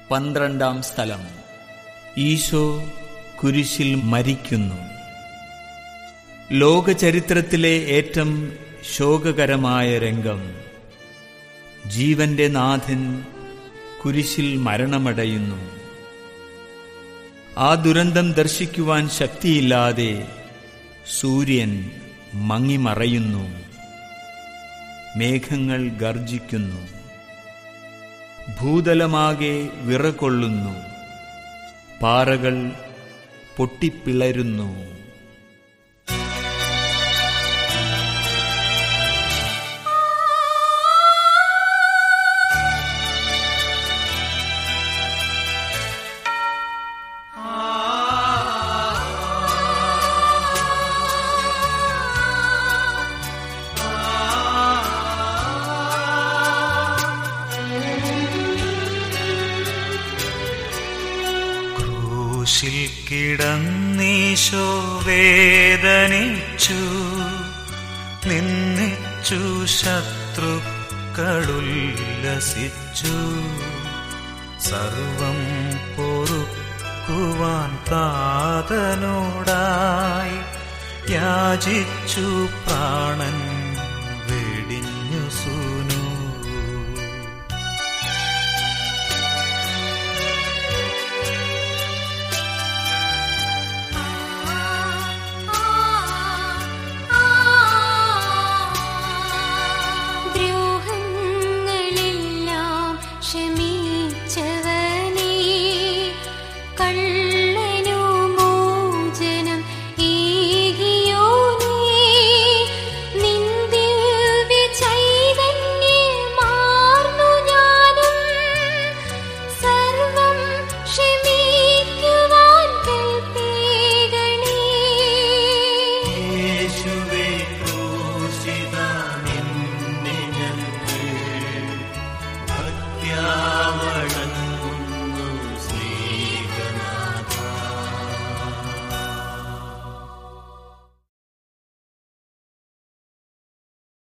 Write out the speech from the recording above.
പന്ത്രണ്ടാം സ്ഥലം ഈശോ കുരിശിൽ മരിക്കുന്നു ലോകചരിത്രത്തിലെ ഏറ്റവും ശോകകരമായ രംഗം ജീവന്റെ നാഥൻ കുരിശിൽ മരണമടയുന്നു ആ ദുരന്തം ദർശിക്കുവാൻ ശക്തിയില്ലാതെ സൂര്യൻ മങ്ങിമറയുന്നു മേഘങ്ങൾ ഗർജിക്കുന്നു ഭൂതലമാകെ വിറകൊള്ളുന്നു പാറകൾ പൊട്ടിപ്പിളരുന്നു ക്രൂശിൽ കിടന്നീശോ വേദനിച്ചു നിന്നിച്ചു ശത്രുക്കളുല്ലസിച്ചു സർവം പൊറുക്കുവാൻ താതനോടായി യാചിച്ചു പ്രാണൻ